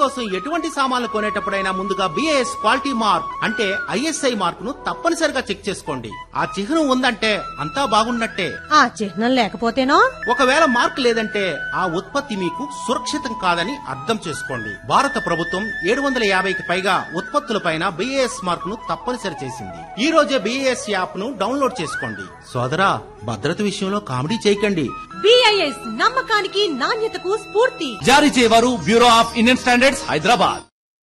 కోసం ఎటువంటి సామాన్లు కొనేటప్పుడైనా ముందుగా బిఏఎస్ క్వాలిటీ మార్క్ అంటే ఐఎస్ఐ మార్క్ ను తప్పనిసరిగా చెక్ చేసుకోండి ఆ చిహ్నం ఉందంటే అంతా బాగున్నట్టే ఆ చిహ్నం లేకపోతేనో ఒకవేళ మార్క్ లేదంటే ఆ ఉత్పత్తి మీకు సురక్షితం కాదని అర్థం చేసుకోండి భారత ప్రభుత్వం ఏడు వందల యాభైకి పైగా ఉత్పత్తులపైన బిఏఎస్ మార్క్ ను తప్పనిసరి చేసింది ఈ రోజే బిఏఎస్ యాప్ ను డౌన్లోడ్ చేసుకోండి సోదరా భద్రత విషయంలో కామెడీ చేయకండి బిఐఎస్ నమ్మకానికి నాణ్యతకు స్ఫూర్తి జారీ చేయవారు bureau of Indian standards Hyderabad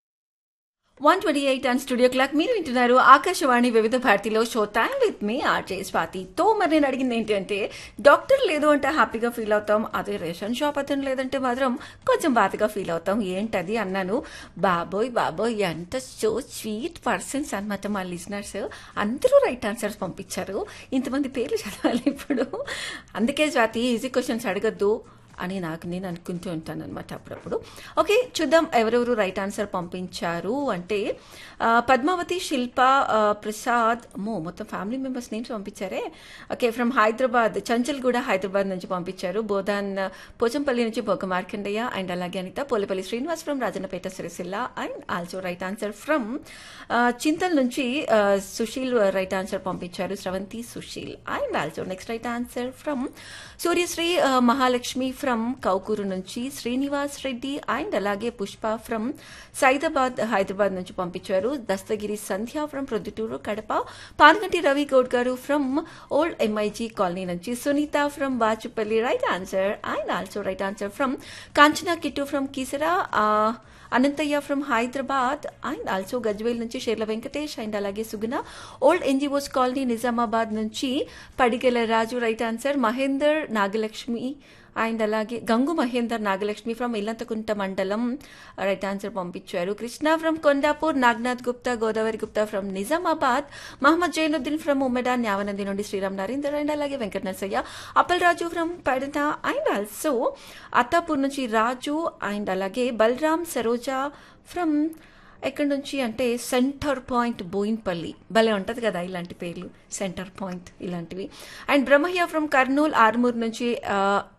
one twenty eight and studio clock మీరు వింటున్నారు ఆకాశవాణి వివిధ భారతిలో షో టైం విత్ మీ ఆర్జే స్వాతితో మరి నేను అడిగింది ఏంటంటే డాక్టర్ లేదు అంటే హ్యాపీగా ఫీల్ అవుతాం అదే రేషన్ షాప్ అతను లేదంటే మాత్రం కొంచెం బాధగా ఫీల్ అవుతాం ఏంటది అన్నాను బాబోయ్ బాబోయ్ ఎంత సో స్వీట్ పర్సన్స్ అనమాట మా లిజనర్స్ అందరూ రైట్ ఆన్సర్స్ పంపించారు ఇంతమంది పేర్లు చదవాలి ఇప్పుడు అందుకే స్వాతి ఈజీ క్వశ్చన్స్ అడగద్దు అని నాకు నేను అనుకుంటూ ఉంటాను అనమాట అప్పుడప్పుడు ఓకే చూద్దాం ఎవరెవరు రైట్ ఆన్సర్ పంపించారు అంటే ఆ, పద్మావతి శిల్ప ఆ, ప్రసాద్ మో మొత్తం ఫ్యామిలీ మెంబర్స్ నేమ్స్ పంపించారే ఓకే ఫ్రమ్ హైదరాబాద్ చంచల్ కూడా హైదరాబాద్ నుంచి పంపించారు బోధాన్ పోచంపల్లి నుంచి బొగ్గ మార్కండయ్య అండ్ అలాగే Anitha Polepalli Srinivas from Rajannapet Sircilla and also right answer from Chintal నుంచి ఆ, సుశీల్ రైట్ ఆన్సర్ పంపించారు Sravanthi Sushil and also next right answer from Suryasri ఆ, మహాలక్ష్మి ఫ్రమ్ కౌకూరు నుంచి శ్రీనివాస్ రెడ్డి అండ్ అలాగే పుష్ప ఫ్రమ్ సైదాబాద్ హైదరాబాద్ నుంచి పంపించారు Dastagiri Sandhya from Proddatur Kadapa Panaganti Ravi Goud garu from old M I G colony నుంచి Sunitha from Bachupally right answer and also right answer from Kanchana Kittu from Keesara Anantaiah from Hyderabad and also Gajwel నుంచి షేర్ల వెంకటేష్ అండ్ అలాగే Suguna old N G Os colony Nizamabad నుంచి Padigela Raju right answer Mahender Nagalakshmi and అలాగే గంగు మహేందర్ నాగలక్ష్మి ఫ్రమ్ ఇల్లంతకుంట మండలం రైట్ ఆన్సర్ పంపించారు Krishna from Kondapur Nagnath Gupta Godavari Gupta from Nizamabad Mohammed Zainuddin from Umeda Nyavanandi నుండి శ్రీరామ్ నరేందర్ అండ్ అలాగే Venkata Narasaiah Appal Raju from Padana and also Attapur నుంచి రాజు అండ్ అలాగే బలరామ్ సరోజా ఫ్రమ్ ఎక్కడి నుంచి అంటే సెంటర్ పాయింట్ బోయిన్పల్లి భలే ఉంటుంది కదా ఇలాంటి పేర్లు సెంటర్ పాయింట్ ఇలాంటివి అండ్ బ్రహ్మయ్య ఫ్రమ్ కర్నూల్ ఆర్మూర్ నుంచి ఆ,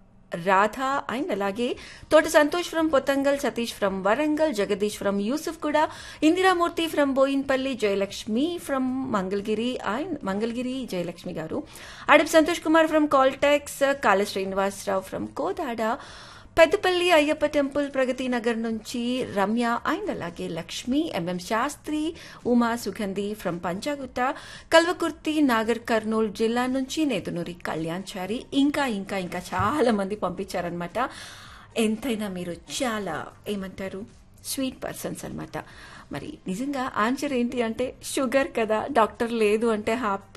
రాధ అండ్ అలాగే Thota Santosh from Pothangal Satish from Warangal Jagadish from Yousuf కూడా Indiramurthy from Bowenpally Jayalakshmi from Mangalagiri and Mangalagiri Jayalakshmi garu Adap Santosh Kumar from Caltex Kala Srinivasarao from Kodad Peddapalli Ayyappa temple Pragathi Nagar నుంచి రమ్య అండ్ అలాగే లక్ష్మి ఎంఎం శాస్త్రి ఉమా సుగంధి ఫ్రమ్ పంచాగుట్ట కల్వకుర్తి నాగర్ కర్నూల్ జిల్లా నుంచి నేతునూరి కళ్యాణ్చారి ఇంకా ఇంకా ఇంకా చాలా మంది పంపించారనమాట ఎంతైనా మీరు చాలా ఏమంటారు స్వీట్ పర్సన్స్ అన్నమాట మరి నిజంగా ఆన్సర్ ఏంటి అంటే షుగర్ కదా డాక్టర్ లేదు అంటే హ్యాపీ